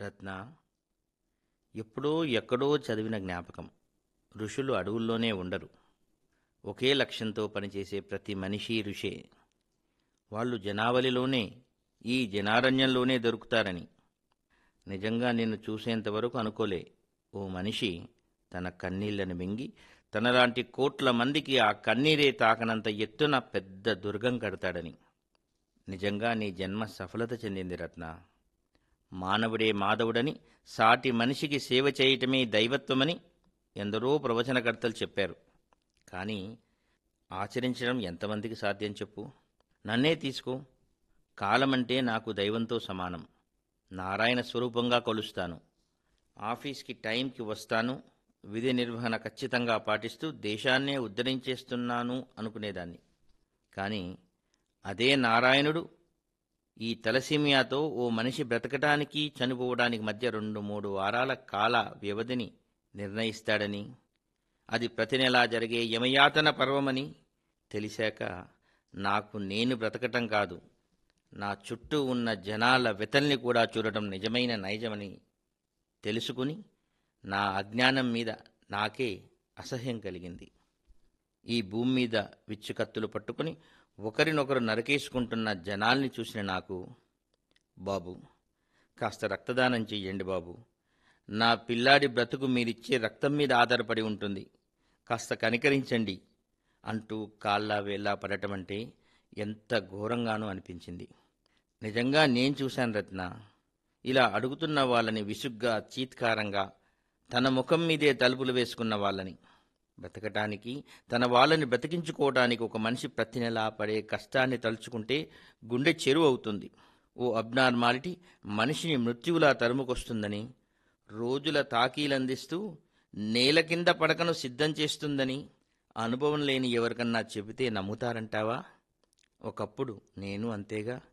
రత్న ఎప్పుడో ఎక్కడో చదివిన జ్ఞాపకం ఋషులు అడవుల్లోనే ఉండరు ఒకే లక్ష్యంతో పనిచేసే ప్రతి మనిషి ఋషే వాళ్ళు జనావళిలోనే ఈ జనారణ్యంలోనే దొరుకుతారని నిజంగా నిన్ను చూసేంతవరకు అనుకోలే ఓ మనిషి తన కన్నీళ్లను మింగి తనలాంటి కోట్ల మందికి ఆ కన్నీరే తాకనంత ఎత్తున పెద్ద దుర్గం కడతాడని నిజంగా నీ జన్మ సఫలత చెందింది రత్న మానవుడే మాధవుడని సాటి మనిషికి సేవ చేయటమే దైవత్వమని ఎందరో ప్రవచనకర్తలు చెప్పారు కానీ ఆచరించడం ఎంతమందికి సాధ్యం చెప్పు నన్నే తీసుకో కాలమంటే నాకు దైవంతో సమానం నారాయణ స్వరూపంగా కొలుస్తాను ఆఫీస్కి టైంకి వస్తాను విధి నిర్వహణ ఖచ్చితంగా పాటిస్తూ దేశాన్నే ఉద్ధరించేస్తున్నాను అనుకునేదాన్ని కానీ అదే నారాయణుడు ఈ తలసీమియాతో ఓ మనిషి బ్రతకటానికి చనిపోవడానికి మధ్య రెండు మూడు వారాల కాల వ్యవధిని నిర్ణయిస్తాడని అది ప్రతి నెలా జరిగే యమయాతన పర్వమని తెలిసాక నాకు నేను బ్రతకటం కాదు నా చుట్టూ ఉన్న జనాల వెతల్ని కూడా చూడటం నిజమైన నైజమని తెలుసుకుని నా అజ్ఞానం మీద నాకే అసహ్యం కలిగింది ఈ భూమి మీద విచ్చుకత్తులు పట్టుకుని ఒకరినొకరు నరకేసుకుంటున్న జనాల్ని చూసిన నాకు బాబు కాస్త రక్తదానం చెయ్యండి బాబు నా పిల్లాడి బ్రతుకు మీరిచ్చే రక్తం మీద ఆధారపడి ఉంటుంది కాస్త కనికరించండి అంటూ కాళ్ళ వేళ్ళ పడటం అంటే ఎంత ఘోరంగానూ అనిపించింది నిజంగా నేను చూశాను రత్న ఇలా అడుగుతున్న వాళ్ళని విసుగ్గా చీత్కారంగా తన ముఖం మీదే తలుపులు వేసుకున్న వాళ్ళని బ్రతకటానికి తన వాళ్ళని బ్రతికించుకోవడానికి ఒక మనిషి ప్రతి నెలా పడే కష్టాన్ని తలుచుకుంటే గుండె చెరువు అవుతుంది ఓ అబ్నార్మాలిటీ మనిషిని మృత్యువులా తరుముకొస్తుందని రోజుల తాకీలందిస్తూ నేల కింద పడకను సిద్ధం చేస్తుందని అనుభవం లేని ఎవరికన్నా చెబితే నమ్ముతారంటావా ఒకప్పుడు నేను అంతేగా